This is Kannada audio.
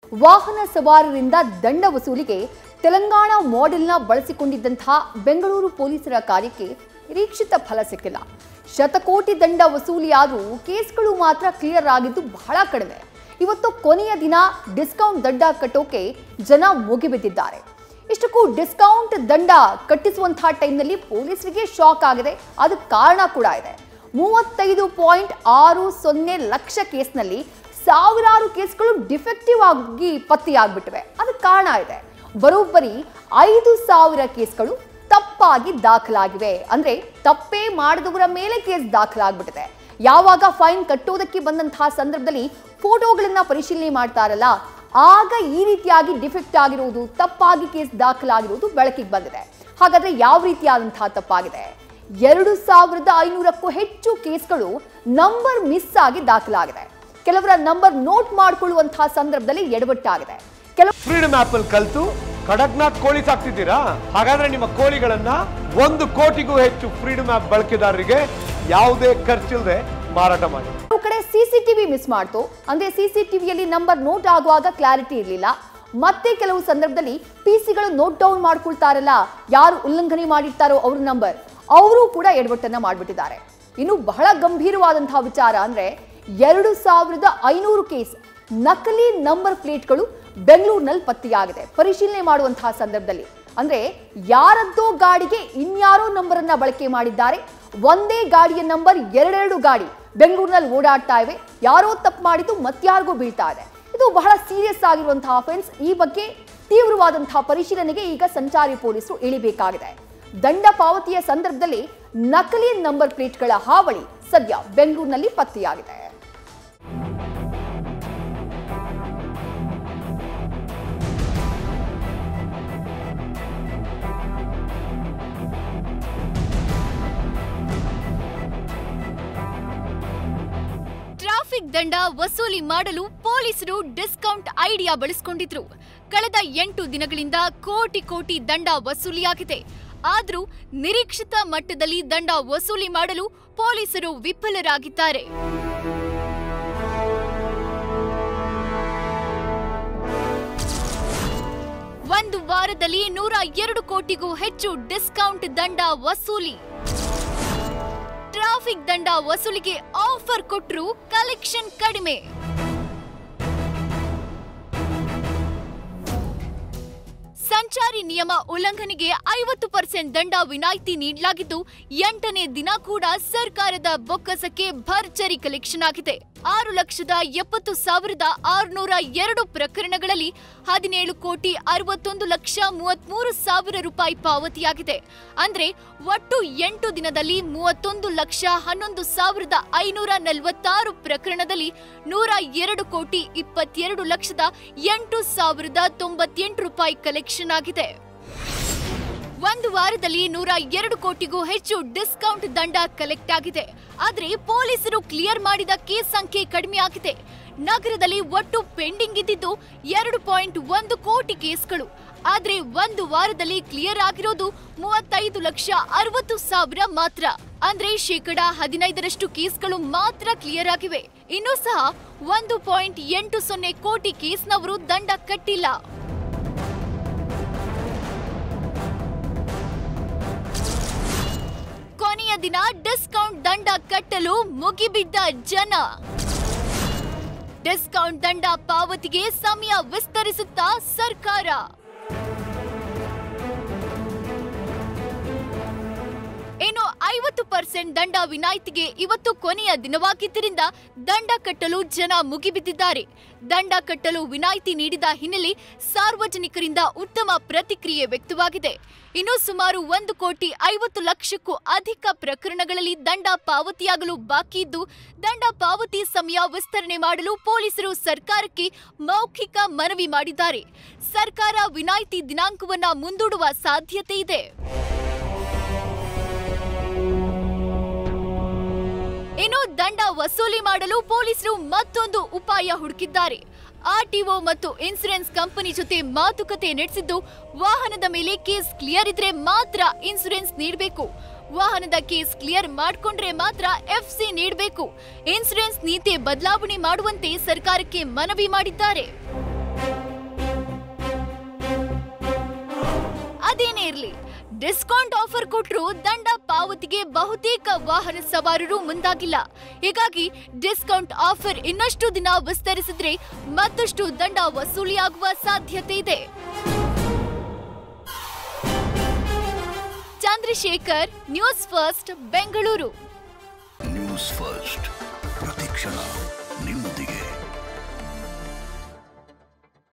ವಾಹನ ಸವಾರರಿಂದ ದಂಡ ವಸೂಲಿಗೆ ತೆಲಂಗಾಣ ಮಾಡೆಲ್ನ ಬಳಸಿಕೊಂಡಿದ್ದಂತಹ ಬೆಂಗಳೂರು ಪೊಲೀಸರ ಕಾರ್ಯಕ್ಕೆ ನಿರೀಕ್ಷಿತ ಫಲ ಸಿಕ್ಕಿಲ್ಲ ಶತಕೋಟಿ ದಂಡ ವಸೂಲಿಯಾದರೂ ಕೇಸ್ಗಳು ಮಾತ್ರ ಕ್ಲಿಯರ್ ಆಗಿದ್ದು ಬಹಳ ಕಡಿಮೆ ಇವತ್ತು ಕೊನೆಯ ದಿನ ಡಿಸ್ಕೌಂಟ್ ದಂಡ ಕಟ್ಟೋಕೆ ಜನ ಮುಗಿಬಿದ್ದಿದ್ದಾರೆ ಇಷ್ಟಕ್ಕೂ ಡಿಸ್ಕೌಂಟ್ ದಂಡ ಕಟ್ಟಿಸುವಂತಹ ಟೈಮ್ನಲ್ಲಿ ಪೊಲೀಸರಿಗೆ ಶಾಕ್ ಆಗಿದೆ ಅದಕ್ಕೆ ಕಾರಣ ಕೂಡ ಇದೆ ಮೂವತ್ತೈದು ಪಾಯಿಂಟ್ ಆರು ಸೊನ್ನೆ ಲಕ್ಷ ಕೇಸ್ನಲ್ಲಿ ಸಾವಿರಾರು ಕೇಸ್ಗಳು ಡಿಫೆಕ್ಟಿವ್ ಆಗಿ ಪತ್ತೆಯಾಗ್ಬಿಟ್ಟಿವೆ ಅದಕ್ಕೆ ಕಾರಣ ಇದೆ ಬರೋಬ್ಬರಿ ಐದು ಸಾವಿರ ಕೇಸ್ಗಳು ತಪ್ಪಾಗಿ ದಾಖಲಾಗಿವೆ ಅಂದ್ರೆ ತಪ್ಪೇ ಮಾಡಿದವರ ಮೇಲೆ ಕೇಸ್ ದಾಖಲಾಗ್ಬಿಟ್ಟಿದೆ ಯಾವಾಗ ಫೈನ್ ಕಟ್ಟೋದಕ್ಕೆ ಬಂದಂತಹ ಸಂದರ್ಭದಲ್ಲಿ ಫೋಟೋಗಳನ್ನ ಪರಿಶೀಲನೆ ಮಾಡ್ತಾರಲ್ಲ ಆಗ ಈ ರೀತಿಯಾಗಿ ಡಿಫೆಕ್ಟ್ ಆಗಿರುವುದು ತಪ್ಪಾಗಿ ಕೇಸ್ ದಾಖಲಾಗಿರುವುದು ಬೆಳಕಿಗೆ ಬಂದಿದೆ ಹಾಗಾದ್ರೆ ಯಾವ ರೀತಿಯಾದಂತಹ ತಪ್ಪಾಗಿದೆ ಎರಡು ಸಾವಿರದ ಐನೂರಕ್ಕೂ ಹೆಚ್ಚು ಕೇಸ್ಗಳು ನಂಬರ್ ಮಿಸ್ ಆಗಿ ದಾಖಲಾಗಿದೆ ಕೆಲವರ ನಂಬರ್ ನೋಟ್ ಮಾಡಿಕೊಳ್ಳುವಂತಹ ಸಂದರ್ಭದಲ್ಲಿ ಎಡವಟ್ಟಾಗಿದೆ ಕೆಲವು ಫ್ರೀಡಮ್ ಆಪ್ ಅಲ್ಲಿ ಕಲ್ತು ಕಡಕ್ನಾಥ್ ಕೋಳಿ ಸಾಕ್ತಿದ್ದೀರಾ ಹಾಗಾದ್ರೆ ನಿಮ್ಮ ಕೋಳಿಗಳನ್ನ ಒಂದು ಕೋಟಿಗೂ ಹೆಚ್ಚು ಫ್ರೀಡಮ್ ಆಪ್ ಬಳಕೆದಾರರಿಗೆ ಯಾವುದೇ ಖರ್ಚಿಲ್ಲದೆ ಮಾರಾಟ ಮಾಡಿ ಕೆಲವು ಕಡೆ ಸಿಸಿಟಿವಿ ಮಿಸ್ ಮಾಡ್ತು ಅಂದ್ರೆ ಸಿಸಿಟಿವಿಯಲ್ಲಿ ನಂಬರ್ ನೋಟ್ ಆಗುವಾಗ ಕ್ಲಾರಿಟಿ ಇರಲಿಲ್ಲ ಮತ್ತೆ ಕೆಲವು ಸಂದರ್ಭದಲ್ಲಿ ಪಿ ಸಿಗಳು ನೋಟ್ ಡೌನ್ ಮಾಡ್ಕೊಳ್ತಾರಲ್ಲ ಯಾರು ಉಲ್ಲಂಘನೆ ಮಾಡಿರ್ತಾರೋ ಅವ್ರ ನಂಬರ್ ಅವರು ಕೂಡ ಎಡವಟ್ಟನ್ನ ಮಾಡ್ಬಿಟ್ಟಿದ್ದಾರೆ ಇನ್ನು ಬಹಳ ಗಂಭೀರವಾದಂತಹ ವಿಚಾರ ಅಂದ್ರೆ ಎರಡು ಸಾವಿರದ ಐನೂರು ಕೇಸ್ ನಕಲಿ ನಂಬರ್ ಪ್ಲೇಟ್ಗಳು ಬೆಂಗಳೂರಿನಲ್ಲಿ ಪತ್ತೆಯಾಗಿದೆ ಪರಿಶೀಲನೆ ಮಾಡುವಂತಹ ಸಂದರ್ಭದಲ್ಲಿ ಅಂದ್ರೆ ಯಾರದ್ದೋ ಗಾಡಿಗೆ ಇನ್ಯಾರೋ ನಂಬರ್ ಅನ್ನ ಬಳಕೆ ಮಾಡಿದ್ದಾರೆ ಒಂದೇ ಗಾಡಿಯ ನಂಬರ್ ಎರಡೆರಡು ಗಾಡಿ ಬೆಂಗಳೂರಿನಲ್ಲಿ ಓಡಾಡ್ತಾ ಇವೆ ಯಾರೋ ತಪ್ಪು ಮಾಡಿದ್ದು ಮತ್ಯಾರಿಗೂ ಬೀಳ್ತಾ ಇದೆ ಇದು ಬಹಳ ಸೀರಿಯಸ್ ಆಗಿರುವಂತಹ ಅಫೆನ್ಸ್ ಈ ಬಗ್ಗೆ ತೀವ್ರವಾದಂತಹ ಪರಿಶೀಲನೆಗೆ ಈಗ ಸಂಚಾರಿ ಪೊಲೀಸರು ಇಳಿಬೇಕಾಗಿದೆ ದಂಡ ಪಾವತಿಯ ಸಂದರ್ಭದಲ್ಲಿ ನಕಲಿ ನಂಬರ್ ಪ್ಲೇಟ್ಗಳ ಹಾವಳಿ ಸದ್ಯ ಬೆಂಗಳೂರಿನಲ್ಲಿ ಪತ್ತೆಯಾಗಿದೆ ಟ್ರಾಫಿಕ್ ದಂಡ ವಸೂಲಿ ಮಾಡಲು ಪೊಲೀಸರು ಡಿಸ್ಕೌಂಟ್ ಐಡಿಯಾ ಬಳಸಿಕೊಂಡಿದ್ರು ಕಳೆದ ಎಂಟು ದಿನಗಳಿಂದ ಕೋಟಿ ಕೋಟಿ ದಂಡ ವಸೂಲಿಯಾಗಿದೆ ಆದರೂ ನಿರೀಕ್ಷಿತ ಮಟ್ಟದಲ್ಲಿ ದಂಡ ವಸೂಲಿ ಮಾಡಲು ಪೊಲೀಸರು ವಿಫಲರಾಗಿದ್ದಾರೆ ಒಂದು ವಾರದಲ್ಲಿ ನೂರ ಎರಡು ಕೋಟಿಗೂ ಹೆಚ್ಚು ಡಿಸ್ಕೌಂಟ್ ದಂಡ ವಸೂಲಿ ಟ್ರಾಫಿಕ್ ದಂಡ ವಸೂಲಿಗೆ ಆಫರ್ ಕೊಟ್ಟರು ಕಲೆಕ್ಷನ್ ಕಡಿಮೆ ಸಂಚಾರಿ ನಿಯಮ ಉಲ್ಲಂಘನೆಗೆ ಐವತ್ತು ಪರ್ಸೆಂಟ್ ದಂಡ ವಿನಾಯಿತಿ ನೀಡಲಾಗಿದ್ದು ಎಂಟನೇ ದಿನ ಕೂಡ ಸರ್ಕಾರದ ಬೊಕ್ಕಸಕ್ಕೆ ಭರ್ಜರಿ ಕಲೆಕ್ಷನ್ ಆಗಿದೆ ಆರು ಲಕ್ಷದ ಎಪ್ಪತ್ತು ಸಾವಿರದ ಆರುನೂರ ಎರಡು ಪ್ರಕರಣಗಳಲ್ಲಿ ಹದಿನೇಳು ಕೋಟಿ ಅರವತ್ತೊಂದು ಲಕ್ಷ ಮೂವತ್ಮೂರು ಸಾವಿರ ರೂಪಾಯಿ ಪಾವತಿಯಾಗಿದೆ ಅಂದ್ರೆ ಒಟ್ಟು ಎಂಟು ದಿನದಲ್ಲಿ ಮೂವತ್ತೊಂದು ಲಕ್ಷ ಹನ್ನೊಂದು ಸಾವಿರದ ಐನೂರ ನಲವತ್ತಾರು ಪ್ರಕರಣದಲ್ಲಿ ನೂರ ಎರಡು ಕೋಟಿ ಇಪ್ಪತ್ತೆರಡು ಲಕ್ಷದ ಎಂಟು ಸಾವಿರದ ತೊಂಬತ್ತೆಂಟು ರೂಪಾಯಿ ಕಲೆಕ್ಷನ್ ಆಗಿದೆ ಒಂದು ವಾರದಲ್ಲಿ ನೂರ ಎರಡು ಕೋಟಿಗೂ ಹೆಚ್ಚು ಡಿಸ್ಕೌಂಟ್ ದಂಡ ಕಲೆಕ್ಟ್ ಆಗಿದೆ ಆದ್ರೆ ಪೊಲೀಸರು ಕ್ಲಿಯರ್ ಮಾಡಿದ ಕೇಸ್ ಸಂಖ್ಯೆ ಕಡಿಮೆ ಆಗಿದೆ ನಗರದಲ್ಲಿ ಒಟ್ಟು ಪೆಂಡಿಂಗ್ ಇದ್ದಿದ್ದು ಎರಡು ಪಾಯಿಂಟ್ ಒಂದು ಕೋಟಿ ಕೇಸ್ಗಳು ಆದ್ರೆ ಒಂದು ವಾರದಲ್ಲಿ ಕ್ಲಿಯರ್ ಆಗಿರೋದು ಮೂವತ್ತೈದು ಲಕ್ಷ ಅರವತ್ತು ಸಾವಿರ ಮಾತ್ರ ಅಂದ್ರೆ ಶೇಕಡ ಹದಿನೈದರಷ್ಟು ಕೇಸ್ಗಳು ಮಾತ್ರ ಕ್ಲಿಯರ್ ಆಗಿವೆ ಇನ್ನೂ ಸಹ ಒಂದು ಪಾಯಿಂಟ್ ಎಂಟು ಸೊನ್ನೆ ಕೋಟಿ ಕೇಸ್ನವರು ದಂಡ ಕಟ್ಟಿಲ್ಲ ಕೊನೆಯ ದಿನ ಡಿಸ್ಕೌಂಟ್ ದಂಡ ಕಟ್ಟಲು ಮುಗಿಬಿದ್ದ ಜನ ಡಿಸ್ಕೌಂಟ್ ದಂಡ ಪಾವತಿಗೆ ಸಮಯ ವಿಸ್ತರಿಸುತ್ತಾ ಸರ್ಕಾರ ಇನ್ನು ಐವತ್ತು ಪರ್ಸೆಂಟ್ ದಂಡ ವಿನಾಯಿತಿಗೆ ಇವತ್ತು ಕೊನೆಯ ದಿನವಾಗಿದ್ದರಿಂದ ದಂಡ ಕಟ್ಟಲು ಜನ ಮುಗಿಬಿದ್ದಿದ್ದಾರೆ ದಂಡ ಕಟ್ಟಲು ವಿನಾಯಿತಿ ನೀಡಿದ ಹಿನ್ನೆಲೆ ಸಾರ್ವಜನಿಕರಿಂದ ಉತ್ತಮ ಪ್ರತಿಕ್ರಿಯೆ ವ್ಯಕ್ತವಾಗಿದೆ ಇನ್ನು ಸುಮಾರು ಒಂದು ಕೋಟಿ ಐವತ್ತು ಲಕ್ಷಕ್ಕೂ ಅಧಿಕ ಪ್ರಕರಣಗಳಲ್ಲಿ ದಂಡ ಪಾವತಿಯಾಗಲು ಬಾಕಿ ಇದ್ದು ದಂಡ ಪಾವತಿ ಸಮಯ ವಿಸ್ತರಣೆ ಮಾಡಲು ಪೊಲೀಸರು ಸರ್ಕಾರಕ್ಕೆ ಮೌಖಿಕ ಮನವಿ ಮಾಡಿದ್ದಾರೆ ಸರ್ಕಾರ ವಿನಾಯಿತಿ ದಿನಾಂಕವನ್ನ ಮುಂದೂಡುವ ಸಾಧ್ಯತೆ ಇದೆ ಇನ್ನು ದಂಡ ವಸೂಲಿ ಮಾಡಲು ಪೊಲೀಸರು ಮತ್ತೊಂದು ಉಪಾಯ ಹುಡುಕಿದ್ದಾರೆ ಆರ್ಟಿಒ ಮತ್ತು ಇನ್ಸೂರೆನ್ಸ್ ಕಂಪನಿ ಜೊತೆ ಮಾತುಕತೆ ನಡೆಸಿದ್ದು ವಾಹನದ ಮೇಲೆ ಕೇಸ್ ಕ್ಲಿಯರ್ ಇದ್ರೆ ಮಾತ್ರ ಇನ್ಸೂರೆನ್ಸ್ ನೀಡಬೇಕು ವಾಹನದ ಕೇಸ್ ಕ್ಲಿಯರ್ ಮಾಡ್ಕೊಂಡ್ರೆ ಮಾತ್ರ ಎಫ್ಸಿ ನೀಡಬೇಕು ಇನ್ಸೂರೆನ್ಸ್ ನೀತಿ ಬದಲಾವಣೆ ಮಾಡುವಂತೆ ಸರ್ಕಾರಕ್ಕೆ ಮನವಿ ಮಾಡಿದ್ದಾರೆ ಇರಲಿ ಡಿಸ್ಕೌಂಟ್ ಆಫರ್ ಕೊಟ್ಟರು ದಂಡ ಪಾವತಿಗೆ ಬಹುತೇಕ ವಾಹನ ಸವಾರರು ಮುಂದಾಗಿಲ್ಲ ಹೀಗಾಗಿ ಡಿಸ್ಕೌಂಟ್ ಆಫರ್ ಇನ್ನಷ್ಟು ದಿನ ವಿಸ್ತರಿಸಿದ್ರೆ ಮತ್ತಷ್ಟು ದಂಡ ವಸೂಲಿಯಾಗುವ ಸಾಧ್ಯತೆ ಇದೆ Chandrashekar news first Bengaluru news first ಪ್ರತಿಕ್ಷಣ ನಿಮ್ಮೊಂದಿಗೆ